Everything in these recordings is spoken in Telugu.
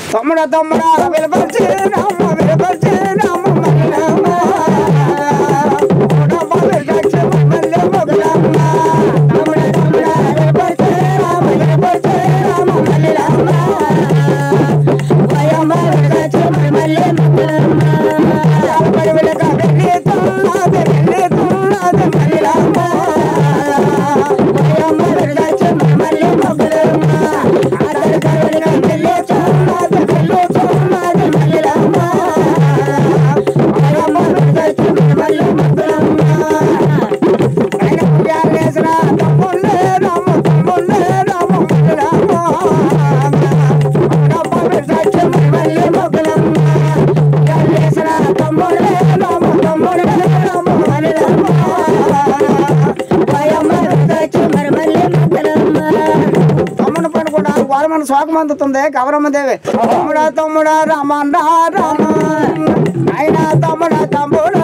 తమ్ముడ తమ్ముడ విలపరిచి రామ విలపరిచి రామ మల్లమ్మ తమ్ముడ విలపరిచి మల్లె మొగలమ్మ తమ్ముడ తమ్ముడ విలపరిచి రామ విలపరిచి రామ మల్లమ్మ వయమ్మ విలపరిచి మల్లె మొగలమ్మ పడి విలక వెళ్ళి తున్నది వెళ్ళి తున్నది మల్లమ్మ వయమ్మ విలపరిచి మల్లె మొగలమ్మ అతడి కళ్ళ వెళ్ళి తున్నది వెళ్ళి తున్నది మల్లమ్మ వయమ్మ విలపరిచి మల్లె మొగలమ్మ ఆయన పుణ్యాలేసిన తమ్ముళ్ళే రామ తమ్ముళ్ళే రామ రామ రామ విశాఖ మళ్ళీ మొగలమ్మ పుణ్యాలేసిన తమ్ముళ్ళే రామ తమ్ముళ్ళే రామ హరి రామ భయమ్మ విశాఖ మళ్ళీ మొగలమ్మ తమ్ముడు పడుకుండా గోరమని శోకం అందుతుంది గౌరమ్మ దేవి తమ్ముడా తమ్ముడా రామ రామ ఆయన తమ్ముడా తమ్ముడా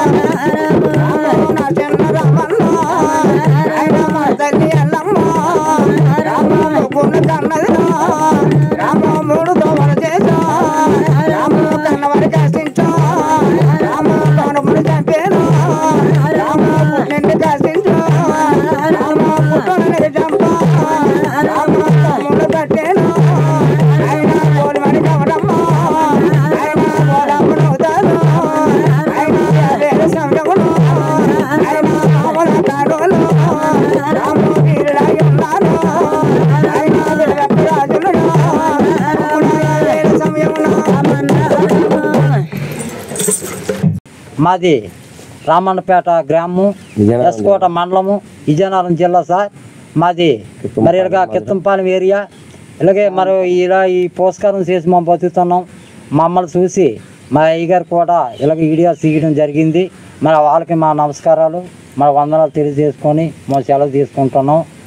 నా చిన్న రామన్న ఆయన మా తల్లి అల్లమ్మ రామ ముగ్గురు కన్నది రామ మూడు దోమలు చేసా రామ కన్నవారి కాసించా రామ పవనములు చంపేనా రామ పుట్టింటి కాసించా రామ పుట్టని చంపా రామ తమ్ముడు కట్టేనా ఆయన కోడిమణి కవరమ్మ ఆయన కోడమ్మను అవుతాను ఆయన వేరే సమయమును ఆయన రాముల కాడులు రాము వీరుడై ఉన్నాను ఆయన వీరభద్ర రాజులు వేరే సమయమును మాది రామన్నపేట గ్రామం విజయనగరం ఎస్కోట మండలము విజయనగరం జిల్లా సార్ మాది మరి ఇలాగ కిత్తంపాలెం ఏరియా ఇలాగే మరి ఇలా ఈ పురస్కారం చేసి మేము బతుకుతున్నాం మమ్మల్ని చూసి మా అయ్యగారు కూడా ఇలాగ వీడియో తీయడం జరిగింది మరి వాళ్ళకి మా నమస్కారాలు మా వందనాలు తెలియజేసుకొని మా సెలవు తీసుకుంటున్నాం